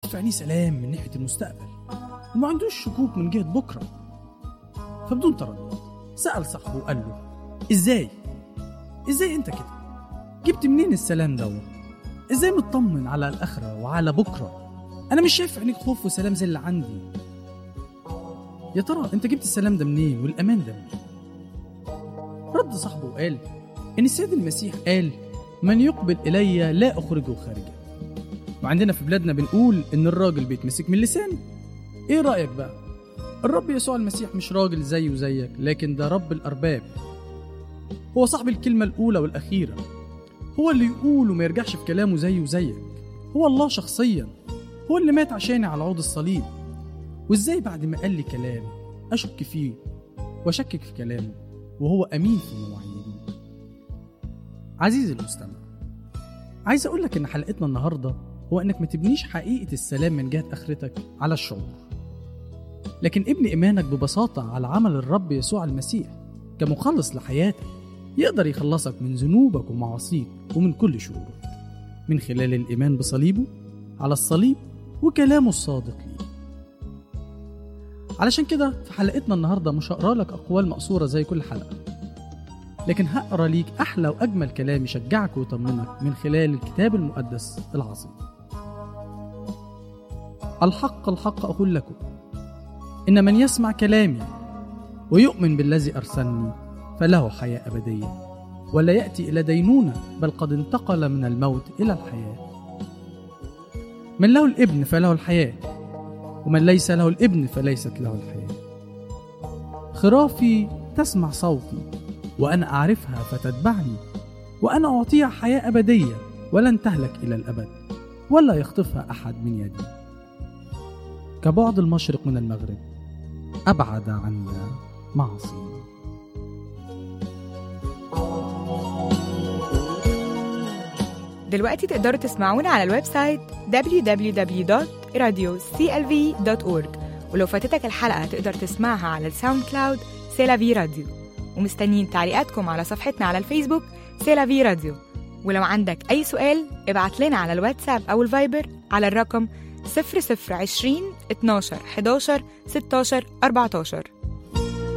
في عينيه سلام من ناحية المستقبل وما عندوش شكوك من جهة بكرة فبدون تردد سأل صاحبه وقال له إزاي؟ إزاي أنت كده؟ جبت منين السلام دوت؟ إزاي مطمن على الآخرة وعلى بكرة؟ أنا مش شايف في عينيك خوف وسلام زي اللي عندي يا ترى أنت جبت السلام ده منين والأمان ده منين؟ رد صاحبه وقال إن السيد المسيح قال من يقبل إلي لا أخرجه خارجا وعندنا في بلادنا بنقول إن الراجل بيتمسك من لسانه إيه رأيك بقى؟ الرب يسوع المسيح مش راجل زي وزيك لكن ده رب الأرباب هو صاحب الكلمة الأولى والأخيرة هو اللي يقول وما يرجعش في كلامه زي وزيك هو الله شخصيا هو اللي مات عشاني على عود الصليب وازاي بعد ما قال لي كلام أشك فيه وأشكك في كلامه وهو أمين في مواعيده عزيزي المستمع عايز أقول لك إن حلقتنا النهاردة هو إنك ما تبنيش حقيقة السلام من جهة آخرتك على الشعور لكن ابني إيمانك ببساطة على عمل الرب يسوع المسيح كمخلص لحياتك يقدر يخلصك من ذنوبك ومعاصيك ومن كل شرورك من خلال الإيمان بصليبه على الصليب وكلامه الصادق ليه علشان كده في حلقتنا النهاردة مش هقرا لك أقوال مقصورة زي كل حلقة لكن هقرا ليك أحلى وأجمل كلام يشجعك ويطمنك من خلال الكتاب المقدس العظيم الحق الحق أقول لكم إن من يسمع كلامي ويؤمن بالذي أرسلني فله حياة أبدية ولا يأتي إلى دينونة بل قد انتقل من الموت إلى الحياة من له الابن فله الحياة ومن ليس له الابن فليست له الحياة خرافي تسمع صوتي وأنا أعرفها فتتبعني وأنا أعطيها حياة أبدية ولن تهلك إلى الأبد ولا يخطفها أحد من يدي كبعد المشرق من المغرب أبعد عنا معصية دلوقتي تقدروا تسمعونا على الويب سايت www.radioclv.org ولو فاتتك الحلقة تقدر تسمعها على الساوند كلاود سيلافي راديو ومستنيين تعليقاتكم على صفحتنا على الفيسبوك سيلافي راديو ولو عندك أي سؤال ابعت لنا على الواتساب أو الفايبر على الرقم 0020 12 11 16 14